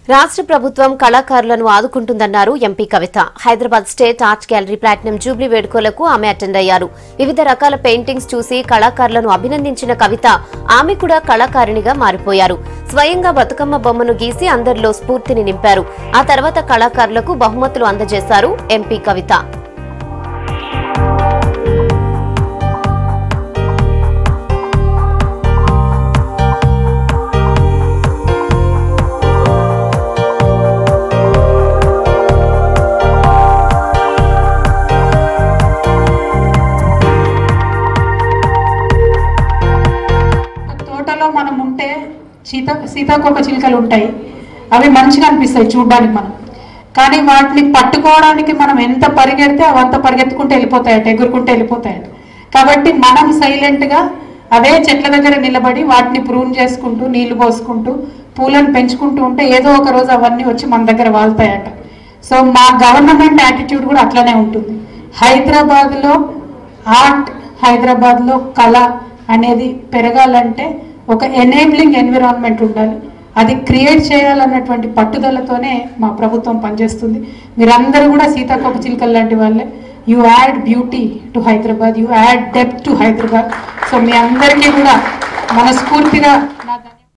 రాష్ట్ర ప్రభుత్వం కళాకారులను ఆదుకుంటుందన్నారు MP Kavitha Hyderabad state art gallery platinum jubilee వేడుకలకు ఆమె అటెండ్ అయ్యారు వివిధ రకాల పెయింటింగ్స్ చూసి కళాకారులను అభినందించిన కవిత ఆమె కూడా కళాకారిణిగా మారిపోయారు స్వయంగా బతుకమ్మ బొమ్మను గీసి అందరిలో స్ఫూర్తిని నింపారు ఆ తర్వాత కళాకారులకు బహుమతులు అందజేశారు ఎంపీ కవిత తోటలో మనం ఉంటే సీత సీతాకోక చిలుకలు ఉంటాయి అవి మంచిగా అనిపిస్తాయి చూడ్డానికి మనం కానీ వాటిని పట్టుకోవడానికి మనం ఎంత పరిగెడితే అవి అంత పరిగెత్తుకుంటూ వెళ్ళిపోతాయట ఎగురుకుంటూ వెళ్ళిపోతాయట కాబట్టి మనం సైలెంట్గా అవే చెట్ల దగ్గర నిలబడి వాటిని ప్రూన్ చేసుకుంటూ నీళ్లు పోసుకుంటూ పూలను పెంచుకుంటూ ఉంటే ఏదో ఒక రోజు అవన్నీ వచ్చి మన దగ్గర వాళ్తాయట సో మా గవర్నమెంట్ యాటిట్యూడ్ కూడా అట్లనే ఉంటుంది హైదరాబాద్లో ఆర్ట్ హైదరాబాద్లో కళ అనేది పెరగాలంటే ఒక ఎనేబ్లింగ్ ఎన్విరాన్మెంట్ ఉండాలి అది క్రియేట్ చేయాలన్నటువంటి పట్టుదలతోనే మా ప్రభుత్వం పనిచేస్తుంది మీరందరూ కూడా సీతాకోక చిలుకలు లాంటి వాళ్ళే you add beauty to Hyderabad you add depth to Hyderabad so మీ అందరికీ కూడా మనస్ఫూర్తిగా నా